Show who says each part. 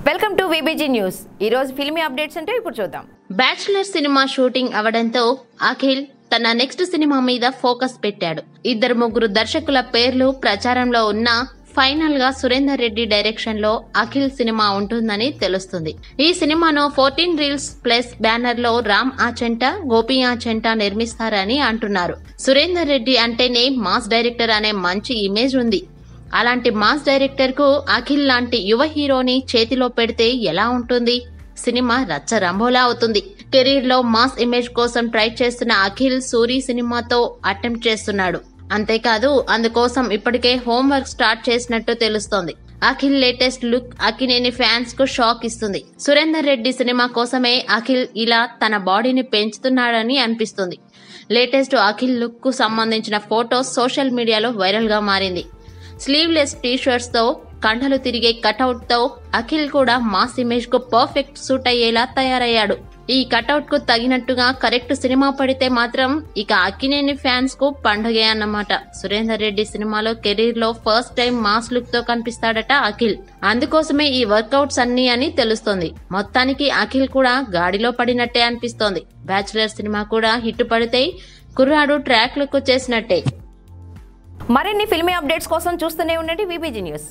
Speaker 1: welcome to VBG news ఈ రోజు filmy updates అంటే ఇప్పుడు చూద్దాం
Speaker 2: బ్యాచులర్ సినిమా షూటింగ్ అవడంతో అఖిల్ తన నెక్స్ట్ సినిమా మీద ఫోకస్ పెట్టాడు ఇద్దరు ముగ్గురు దర్శకుల పేర్లు ప్రచారంలో ఉన్నా ఫైనల్ గా సురేందర్ రెడ్డి డైరెక్షన్ లో అఖిల్ సినిమా ఉంటుందని తెలుస్తుంది ఈ సినిమాను ఫోర్టీన్ రీల్స్ ప్లస్ బ్యానర్ లో రామ్ ఆచెంట గోపి ఆచెంట నిర్మిస్తారని అంటున్నారు సురేందర్ రెడ్డి అంటేనే మాస్ డైరెక్టర్ అనే మంచి ఇమేజ్ ఉంది అలాంటి మాస్ డైరెక్టర్ కు అఖిల్ లాంటి యువ హీరోని చేతిలో పెడితే ఎలా ఉంటుంది సినిమా రచ్చ రంభోలా అవుతుంది కెరీర్ లో మాస్ ఇమేజ్ కోసం ట్రై చేస్తున్న అఖిల్ సూరి సినిమాతో అటెంప్ట్ చేస్తున్నాడు అంతేకాదు అందుకోసం ఇప్పటికే హోంవర్క్ స్టార్ట్ చేసినట్టు తెలుస్తోంది Akhil latest look Akkineni fans కు షాక్ ఇస్తుంది సురేందర్ రెడ్డి సినిమా కోసమే అఖిల్ ఇలా తన బాడీని పెంచుతున్నాడని అనిపిస్తుంది లేటెస్ట్ అఖిల్ లుక్ కు సంబంధించిన ఫోటోస్ సోషల్ మీడియాలో వైరల్ గా మారింది స్లీవ్లెస్ టీషర్ట్స్ తో కండలు తిరిగే కటౌట్ తో అఖిల్ కూడా మాస్ ఇమేజ్ కు పర్ఫెక్ట్ సూట్ అయ్యేలా తయారయ్యాడు ఈ కటౌట్ కు తగినట్టుగా కరెక్ట్ సినిమా పడితే మాత్రం ఇక అక్కినేని ఫ్యాన్స్ కు పండగే అన్నమాట సురేందర్ రెడ్డి సినిమాలో కెరీర్ లో ఫస్ట్ టైం మాస్ లుక్ తో కనిపిస్తాడట అఖిల్ అందుకోసమే ఈ వర్కౌట్స్ అన్ని అని తెలుస్తోంది మొత్తానికి అఖిల్ కూడా గాడిలో పడినట్టే అనిపిస్తోంది బ్యాచులర్ సినిమా కూడా హిట్ పడితే కుర్రాడు ట్రాక్ లుక్ చేసినట్టే
Speaker 1: మరిన్ని ఫిల్మీ అప్డేట్స్ కోసం చూస్తూనే ఉండండి విబిజీ న్యూస్